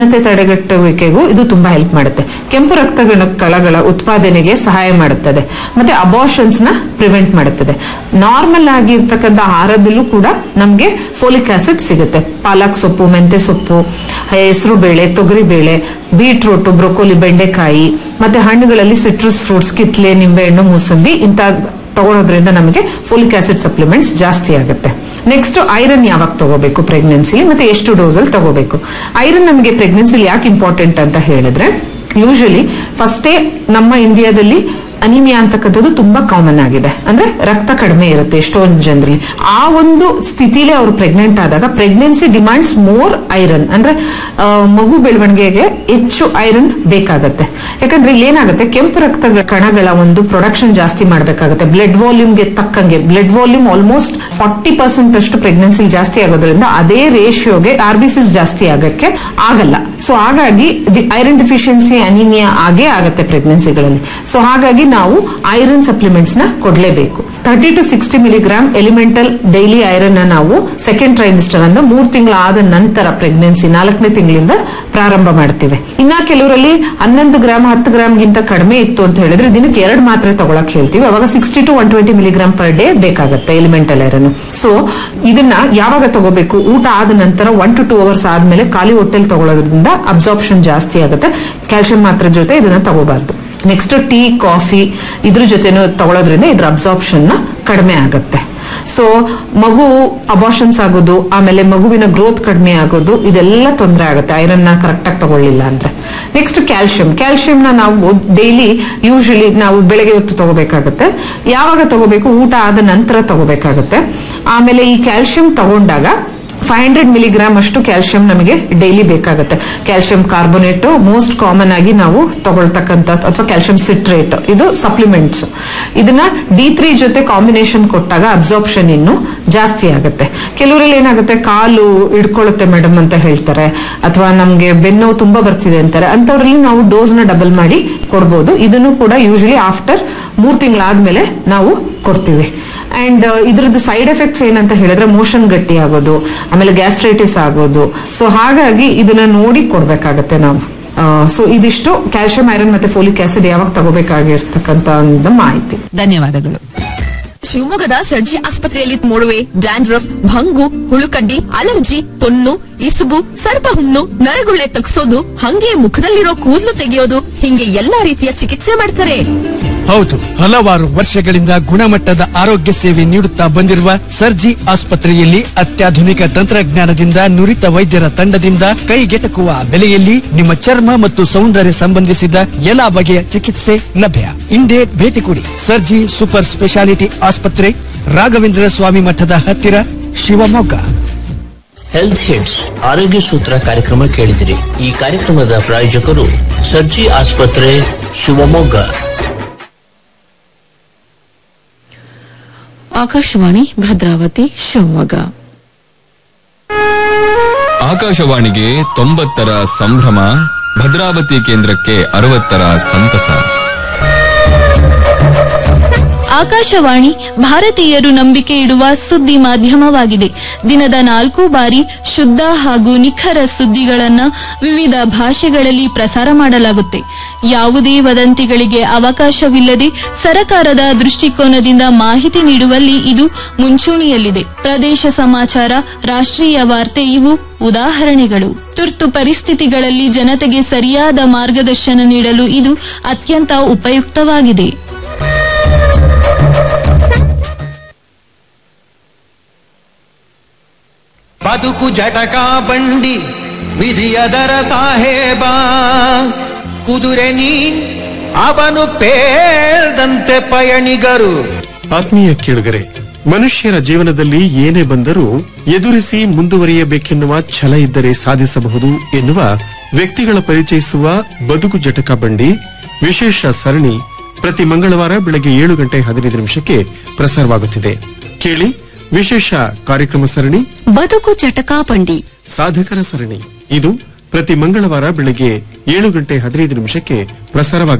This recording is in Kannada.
ಮತ್ತೆ ತಡೆಗಟ್ಟುವಿಕೆಗೂ ಇದು ತುಂಬಾ ಹೆಲ್ಪ್ ಮಾಡುತ್ತೆ ಕೆಂಪು ರಕ್ತ ಕಣಗಳ ಉತ್ಪಾದನೆಗೆ ಸಹಾಯ ಮಾಡುತ್ತದೆ ಮತ್ತೆ ಅಬಾರ್ಷನ್ಸ್ ನ ಪ್ರಿವೆಂಟ್ ಮಾಡುತ್ತದೆ ನಾರ್ಮಲ್ ಆಗಿರ್ತಕ್ಕಂಥ ಆಹಾರದಲ್ಲೂ ಕೂಡ ನಮಗೆ ಫೋಲಿಕ್ ಆಸಿಡ್ ಸಿಗುತ್ತೆ ಪಾಲಕ್ ಸೊಪ್ಪು ಮೆಂತೆ ಸೊಪ್ಪು ಹೆಸರು ಬೇಳೆ ತೊಗರಿ ಬೇಳೆ ಬೀಟ್ರೂಟ್ ಬ್ರೊಕೋಲಿ ಬೆಂಡೆಕಾಯಿ ಮತ್ತೆ ಹಣ್ಣುಗಳಲ್ಲಿ ಸಿಟ್ರಸ್ ಫ್ರೂಟ್ಸ್ ಕಿತ್ಲೆ ನಿಂಬೆಹಣ್ಣು ಮೂಸಂಬಿ ಇಂಥ ತಗೊಳೋದ್ರಿಂದ ನಮಗೆ ಫೋಲಿಕ್ ಆಸಿಡ್ ಸಪ್ಲಿಮೆಂಟ್ಸ್ ಜಾಸ್ತಿ ಆಗುತ್ತೆ ನೆಕ್ಸ್ಟ್ ಐರನ್ ಯಾವಾಗ ತಗೋಬೇಕು ಪ್ರೆಗ್ನೆನ್ಸಿ ಮತ್ತೆ ಎಷ್ಟು ಡೋಸ್ ಅಲ್ಲಿ ತಗೋಬೇಕು ಐರನ್ ನಮಗೆ ಪ್ರೆಗ್ನೆನ್ಸಿಲಿ ಯಾಕೆ ಇಂಪಾರ್ಟೆಂಟ್ ಅಂತ ಹೇಳಿದ್ರೆ ಯೂಶಲಿ ಫಸ್ಟೇ ನಮ್ಮ ಇಂಡಿಯಾದಲ್ಲಿ ಅನಿಮಿಯಾ ಅಂತಕ್ಕಂಥದ್ದು ತುಂಬಾ ಕಾಮನ್ ಆಗಿದೆ ಅಂದ್ರೆ ರಕ್ತ ಕಡಿಮೆ ಇರುತ್ತೆ ಎಷ್ಟೊಂದು ಜನರಲ್ಲಿ ಆ ಒಂದು ಸ್ಥಿತಿಲೇ ಅವರು ಪ್ರೆಗ್ನೆಂಟ್ ಆದಾಗ ಪ್ರೆಗ್ನೆನ್ಸಿ ಡಿಮಾಂಡ್ಸ್ ಮೋರ್ ಐರನ್ ಅಂದ್ರೆ ಆ, ಮಗು ಬೆಳವಣಿಗೆಗೆ ಹೆಚ್ಚು ಐರನ್ ಬೇಕಾಗತ್ತೆ ಯಾಕಂದ್ರೆ ಇಲ್ಲಿ ಏನಾಗುತ್ತೆ ಕೆಂಪು ರಕ್ತ ಕಣಗಳ ಒಂದು ಪ್ರೊಡಕ್ಷನ್ ಜಾಸ್ತಿ ಮಾಡಬೇಕಾಗುತ್ತೆ ಬ್ಲಡ್ ವಾಲ್ಯೂಮ್ಗೆ ತಕ್ಕಂಗೆ blood volume almost forty percent ಅಷ್ಟು ಪ್ರೆಗ್ನೆನ್ಸಿ ಜಾಸ್ತಿ ಆಗೋದ್ರಿಂದ ಅದೇ ರೇಷಿಯೋಗೆ ಆರ್ಬಿಸಿಸ್ ಜಾಸ್ತಿ ಆಗಕ್ಕೆ ಆಗಲ್ಲ ಸೊ ಹಾಗಾಗಿ ಐರನ್ ಡಿಫಿಷಿಯನ್ಸಿ ಅನಿಮಿಯಾ ಆಗೇ ಆಗತ್ತೆ ಪ್ರೆಗ್ನೆನ್ಸಿಗಳಲ್ಲಿ ಸೊ ಹಾಗಾಗಿ ನಾವು ಐರನ್ ಸಪ್ಲಿಮೆಂಟ್ಸ್ ನ ಕೊಡ್ಲೇಬೇಕು thirty two sixty milligram elemental daily iron ನ ನಾವು ಸೆಕೆಂಡ್ ಟ್ರೈಮಿಸ್ಟರ್ ಅಂದ್ರೆ ಮೂರ್ ತಿಂಗಳ ಆದ ನಂತರ ಪ್ರೆಗ್ನೆನ್ಸಿ ನಾಲ್ಕನೇ ತಿಂಗಳಿಂದ ಪ್ರಾರಂಭ ಮಾಡ್ತೀವಿ ಇನ್ನ ಕೆಲವರಲ್ಲಿ ಹನ್ನೊಂದು ಗ್ರಾಮ್ ಹತ್ತು ಗ್ರಾಮ್ ಗಿಂತ ಕಡಿಮೆ ಇತ್ತು ಅಂತ ಹೇಳಿದ್ರೆ ದಿನಕ್ಕೆ ಎರಡು ಮಾತ್ರೆ ತಗೊಳಕ್ ಹೇಳ್ತೀವಿ ಅವಾಗ sixty to one twenty milligram per day ಬೇಕಾಗುತ್ತೆ ಎಲಿಮೆಂಟಲ್ ಐರನ್ ಸೊ ಇದನ್ನ ಯಾವಾಗ ತಗೋಬೇಕು ಊಟ ಆದ ನಂತರ ಒನ್ ಟು ಟೂ ಅವರ್ಸ್ ಆದ್ಮೇಲೆ ಖಾಲಿ ಹೊಟ್ಟೆಲ್ ತಗೊಳ್ಳೋದ್ರಿಂದ ಅಬ್ಸಾರ್ಪ್ಷನ್ ಜಾಸ್ತಿ ಆಗುತ್ತೆ ಕ್ಯಾಲ್ಸಿಯಂ ಮಾತ್ರ ಜೊತೆ ಇದನ್ನ ತಗೋಬಾರ್ದು ನೆಕ್ಸ್ಟ್ ಟೀ ಕಾಫಿ ಇದ್ರ ಜೊತೆನೂ ತಗೊಳ್ಳೋದ್ರಿಂದ ಇದ್ರ ಅಬ್ಸಾರ್ಪ್ಷನ್ ಕಡಿಮೆ ಆಗುತ್ತೆ ಸೊ ಮಗು ಅಬಾರ್ಷನ್ಸ್ ಆಗೋದು ಆಮೇಲೆ ಮಗುವಿನ ಗ್ರೋತ್ ಕಡಿಮೆ ಆಗೋದು ಇದೆಲ್ಲ ತೊಂದರೆ ಆಗುತ್ತೆ ಐರನ್ ನ ಕರೆಕ್ಟ್ ಆಗಿ ತಗೊಳ್ಳಿಲ್ಲ ಅಂದ್ರೆ ನೆಕ್ಸ್ಟ್ ಕ್ಯಾಲ್ಸಿಯಂ ಕ್ಯಾಲ್ಸಿಯಂ ನ ನಾವು ಡೈಲಿ ಯೂಶಲಿ ನಾವು ಬೆಳಗ್ಗೆ ಹೊತ್ತು ತಗೋಬೇಕಾಗುತ್ತೆ ಯಾವಾಗ ತಗೋಬೇಕು ಊಟ ಆದ ನಂತರ ತಗೋಬೇಕಾಗುತ್ತೆ ಆಮೇಲೆ ಈ ಕ್ಯಾಲ್ಸಿಯಂ ತಗೊಂಡಾಗ ಫೈವ್ ಹಂಡ್ರೆಡ್ ಮಿಲಿಗ್ರಾಮ್ ಅಷ್ಟು ಕ್ಯಾಲ್ಸಿಯಂ ನಮಗೆ ಡೈಲಿ ಬೇಕಾಗುತ್ತೆ ಕ್ಯಾಲ್ಸಿಯಂ ಕಾರ್ಬೋನೇಟ್ ಮೋಸ್ಟ್ ಕಾಮನ್ ಆಗಿ ನಾವು ತಗೊಳ್ತಕ್ಕಂಥ ಅಥವಾ ಕ್ಯಾಲ್ಸಿಯಂ ಸಿಟ್ರೇಟ್ ಇದು ಸಪ್ಲಿಮೆಂಟ್ಸ್ ಇದನ್ನ ಡಿ ತ್ರೀ ಜೊತೆ ಕಾಂಬಿನೇಷನ್ ಕೊಟ್ಟಾಗ ಅಬ್ಸಾರ್ಪ್ಷನ್ ಇನ್ನು ಜಾಸ್ತಿ ಆಗುತ್ತೆ ಕೆಲವರಲ್ಲಿ ಏನಾಗುತ್ತೆ ಕಾಲು ಹಿಡ್ಕೊಳ್ಳುತ್ತೆ ಮೇಡಮ್ ಅಂತ ಹೇಳ್ತಾರೆ ಅಥವಾ ನಮ್ಗೆ ಬೆನ್ನು ತುಂಬಾ ಬರ್ತಿದೆ ಅಂತಾರೆ ಅಂತವ್ರಲ್ಲಿ ನಾವು ಡೋಸ್ ನ ಡಬಲ್ ಮಾಡಿ ಕೊಡ್ಬೋದು ಇದನ್ನು ಕೂಡ ಯೂಶಲಿ ಆಫ್ಟರ್ ಮೂರ್ ತಿಂಗಳಾದ್ಮೇಲೆ ನಾವು ಕೊಡ್ತೀವಿ ಅಂಡ್ ಇದ್ರದ್ದು ಸೈಡ್ ಎಫೆಕ್ಟ್ಸ್ ಏನಂತ ಹೇಳಿದ್ರೆ ಮೋಷನ್ ಗಟ್ಟಿ ಆಗೋದು ಆಮೇಲೆ ಗ್ಯಾಸ್ಟ್ರೈಟಿಸ್ ಆಗೋದು ಸೊ ಹಾಗಾಗಿ ಇದನ್ನ ನೋಡಿ ಕೊಡ್ಬೇಕಾಗತ್ತೆ ನಾವು ಸೊ ಇದಿಷ್ಟು ಕ್ಯಾಲ್ಸಿಯಂ ಐರನ್ ಮತ್ತೆ ಫೋಲಿಕ್ ಆಸಿಡ್ ಯಾವಾಗ ತಗೋಬೇಕಾಗಿರ್ತಕ್ಕಂತ ಒಂದು ಮಾಹಿತಿ ಧನ್ಯವಾದಗಳು ಶಿವಮೊಗ್ಗದ ಸರ್ಜಿ ಆಸ್ಪತ್ರೆಯಲ್ಲಿ ಮೊಡವೆ ಡ್ಯಾಂಡ್ರಫ್ ಭಂಗು ಹುಳುಕಡ್ಡಿ ಅಲರ್ಜಿ ತೊನ್ನು ಇಸುಬು ಸರ್ಪಹುಣ್ಣು ನರಗುಳ್ಳೆ ತಗ್ಸೋದು ಹಂಗೆ ಮುಖದಲ್ಲಿರೋ ಕೂದಲು ತೆಗೆಯೋದು ಹಿಂಗೆ ಎಲ್ಲಾ ರೀತಿಯ ಚಿಕಿತ್ಸೆ ಮಾಡ್ತಾರೆ ಹೌದು ಹಲವಾರು ವರ್ಷಗಳಿಂದ ಗುಣಮಟ್ಟದ ಆರೋಗ್ಯ ಸೇವೆ ನೀಡುತ್ತಾ ಬಂದಿರುವ ಸರ್ಜಿ ಆಸ್ಪತ್ರೆಯಲ್ಲಿ ಅತ್ಯಾಧುನಿಕ ತಂತ್ರಜ್ಞಾನದಿಂದ ನುರಿತ ವೈದ್ಯರ ತಂಡದಿಂದ ಕೈಗೆಟಕುವ ಬೆಲೆಯಲ್ಲಿ ನಿಮ್ಮ ಚರ್ಮ ಮತ್ತು ಸೌಂದರ್ಯ ಸಂಬಂಧಿಸಿದ ಎಲ್ಲಾ ಬಗೆಯ ಚಿಕಿತ್ಸೆ ಲಭ್ಯ ಇಂದೇ ಭೇಟಿ ಕೊಡಿ ಸರ್ಜಿ ಸೂಪರ್ ಸ್ಪೆಷಾಲಿಟಿ ಆಸ್ಪತ್ರೆ ರಾಘವೇಂದ್ರ ಸ್ವಾಮಿ ಮಠದ ಹತ್ತಿರ ಶಿವಮೊಗ್ಗ ಹೆಲ್ತ್ ಹಿಟ್ಸ್ ಆರೋಗ್ಯ ಸೂತ್ರ ಕಾರ್ಯಕ್ರಮ ಕೇಳಿದಿರಿ ಈ ಕಾರ್ಯಕ್ರಮದ ಪ್ರಾಯೋಜಕರು ಸರ್ಜಿ ಆಸ್ಪತ್ರೆ ಶಿವಮೊಗ್ಗ ಆಕಾಶವಾಣಿ ಭದ್ರಾವತಿ ಶಿವಮೊಗ್ಗ ಆಕಾಶವಾಣಿಗೆ ತೊಂಬತ್ತರ ಸಂಭ್ರಮ ಭದ್ರಾವತಿ ಕೇಂದ್ರಕ್ಕೆ ಅರವತ್ತರ ಸಂತಸ ಆಕಾಶವಾಣಿ ಭಾರತೀಯರು ನಂಬಿಕೆ ಇಡುವ ಸುದ್ದಿ ಮಾಧ್ಯಮವಾಗಿದೆ ದಿನದ ನಾಲ್ಕು ಬಾರಿ ಶುದ್ಧ ಹಾಗೂ ನಿಖರ ಸುದ್ದಿಗಳನ್ನ ವಿವಿಧ ಭಾಷೆಗಳಲ್ಲಿ ಪ್ರಸಾರ ಮಾಡಲಾಗುತ್ತೆ ಯಾವುದೇ ವದಂತಿಗಳಿಗೆ ಅವಕಾಶವಿಲ್ಲದೆ ಸರಕಾರದ ದೃಷ್ಟಿಕೋನದಿಂದ ಮಾಹಿತಿ ನೀಡುವಲ್ಲಿ ಇದು ಮುಂಚೂಣಿಯಲ್ಲಿದೆ ಪ್ರದೇಶ ಸಮಾಚಾರ ರಾಷ್ಟ್ರೀಯ ವಾರ್ತೆ ಇವು ಉದಾಹರಣೆಗಳು ತುರ್ತು ಪರಿಸ್ಥಿತಿಗಳಲ್ಲಿ ಜನತೆಗೆ ಸರಿಯಾದ ಮಾರ್ಗದರ್ಶನ ನೀಡಲು ಇದು ಅತ್ಯಂತ ಉಪಯುಕ್ತವಾಗಿದೆ ಬದುಕು ಜಟಕ ಬಂಡಿ ವಿಧಿಯದರ ಸಾಹೇಬ ಕುದುರೆ ನೀ ಅವನು ಪೇಳ್ದಂತೆ ಪಯಣಿಗರು ಆತ್ಮೀಯ ಕೇಳುಗರೆ ಮನುಷ್ಯರ ಜೀವನದಲ್ಲಿ ಏನೇ ಬಂದರೂ ಎದುರಿಸಿ ಮುಂದುವರಿಯಬೇಕೆನ್ನುವ ಛಲ ಇದ್ದರೆ ಸಾಧಿಸಬಹುದು ಎನ್ನುವ ವ್ಯಕ್ತಿಗಳ ಪರಿಚಯಿಸುವ ಬದುಕು ಜಟಕ ಬಂಡಿ ವಿಶೇಷ ಸರಣಿ ಪ್ರತಿ ಮಂಗಳವಾರ ಬೆಳಗ್ಗೆ ಏಳು ಗಂಟೆ ಹದಿನೈದು ನಿಮಿಷಕ್ಕೆ ಪ್ರಸಾರವಾಗುತ್ತಿದೆ ಕೇಳಿ ವಿಶೇಷ ಕಾರ್ಯಕ್ರಮ ಸರಣಿ ಬದುಕು ಚಟಕಾ ಬಂಡಿ ಸಾಧಕರ ಸರಣಿ ಇದು ಪ್ರತಿ ಮಂಗಳವಾರ ಬೆಳಗ್ಗೆ ಏಳು ಗಂಟೆ ಹದಿನೈದು ನಿಮಿಷಕ್ಕೆ ಪ್ರಸಾರವಾಗಲಿದೆ